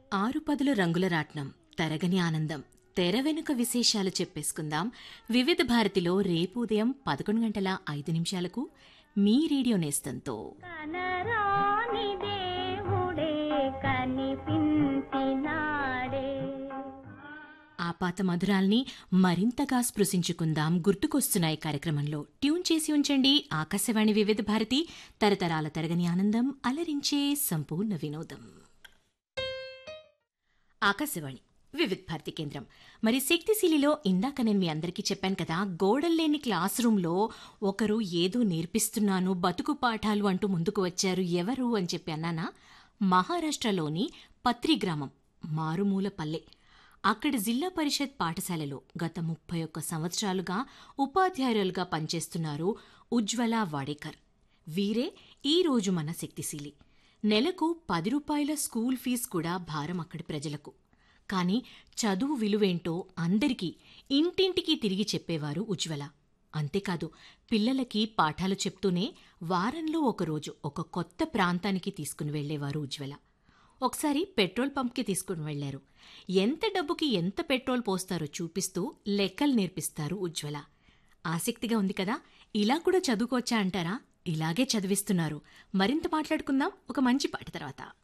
ఆరు పదుల రంగుల రాట్నం తరగని ఆనందం తెర వెనుక విశేషాలు చెప్పేసుకుందాం వివిధ భారతిలో రేపు ఉదయం పదకొండు గంటల ఐదు నిమిషాలకు మీ రేడియో నేస్తంతో కనరాని దేవుడే కనిపించినాడే ఆపాత మధురాల్ని మరింతగా స్పృశించుకుందాం గుర్తుకొస్తున్నాయి కార్యక్రమంలో ట్యూన్ చేసి ఉంచండి ఆకాశవాణి వివిధ భారతి తరతరాల తరగని ఆనందం అలరించే సంపూర్ణ వినోదం ఆకాశవాణి వివిధ భారతి కేంద్రం మరి శక్తిశీలిలో ఇందాక నేను మీ అందరికీ చెప్పాను కదా గోడల్లేని క్లాస్ రూమ్లో ఒకరు ఏదో నేర్పిస్తున్నాను బతుకు పాఠాలు అంటూ ముందుకు వచ్చారు ఎవరు అని చెప్పి అన్నానా మహారాష్ట్రలోని పత్రి గ్రామం మారుమూల పల్లె అక్కడి జిల్లా పరిషత్ పాఠశాలలో గత ముప్పై ఒక్క సంవత్సరాలుగా ఉపాధ్యాయులుగా పనిచేస్తున్నారు ఉజ్వల వాడేకర్ వీరే ఈ రోజు మన శక్తిశీలి నెలకు పది రూపాయల స్కూల్ ఫీజు కూడా భారం అక్కడి ప్రజలకు కానీ చదువు విలువేంటో అందరికీ ఇంటింటికి తిరిగి చెప్పేవారు ఉజ్వల అంతేకాదు పిల్లలకి పాఠాలు చెప్తూనే వారంలో ఒకరోజు ఒక కొత్త ప్రాంతానికి తీసుకుని వెళ్లేవారు ఉజ్వల ఒకసారి పెట్రోల్ పంప్కి తీసుకుని వెళ్లారు ఎంత డబ్బుకి ఎంత పెట్రోల్ పోస్తారో చూపిస్తూ లెక్కలు నేర్పిస్తారు ఉజ్వల ఆసక్తిగా ఉంది కదా ఇలా కూడా చదువుకోవచ్చా అంటారా ఇలాగే చదివిస్తున్నారు మరింత మాట్లాడుకుందాం ఒక మంచి పాట తర్వాత